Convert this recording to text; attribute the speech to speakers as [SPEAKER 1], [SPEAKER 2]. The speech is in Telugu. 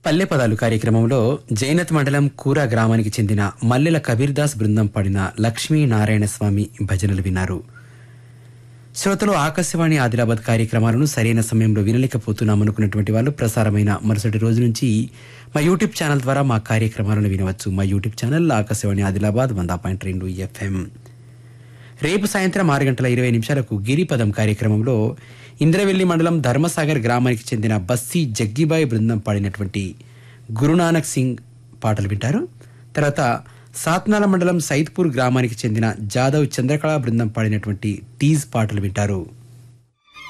[SPEAKER 1] పల్లె పదాలు కార్యక్రమంలో జైనత్ మండలం కూర గ్రామానికి చెందిన మల్లెల కబీర్దాస్ బృందం పాడిన లక్ష్మీనారాయణ స్వామి భజనలు విన్నారు శ్రోతలు ఆకాశవాణి ఆదిలాబాద్ కార్యక్రమాలను సరైన సమయంలో వినలేకపోతున్నామనుకున్నటువంటి వాళ్ళు ప్రసారమైన మరుసటి రోజు నుంచి మా యూట్యూబ్ ఛానల్ ద్వారా మా కార్యక్రమాలను వినవచ్చు మా యూట్యూబ్ ఛానల్ ఆకాశవాణి ఆదిలాబాద్ వంద పాయింట్ రెండు ఎఫ్ఎం రేపు సాయంత్రం ఆరు గంటల ఇరవై నిమిషాలకు గిరిపదం కార్యక్రమంలో ఇంద్రవెల్లి మండలం ధర్మసాగర్ గ్రామానికి చెందిన బస్సీ జగ్గిబాయి బృందం పాడినటువంటి గురునానక్ సింగ్ పాటలు వింటారు తర్వాత సాత్నాల మండలం సైద్పూర్ గ్రామానికి చెందిన జాదవ్ చంద్రకళ బృందం పాడినటువంటి టీజ్ పాటలు వింటారు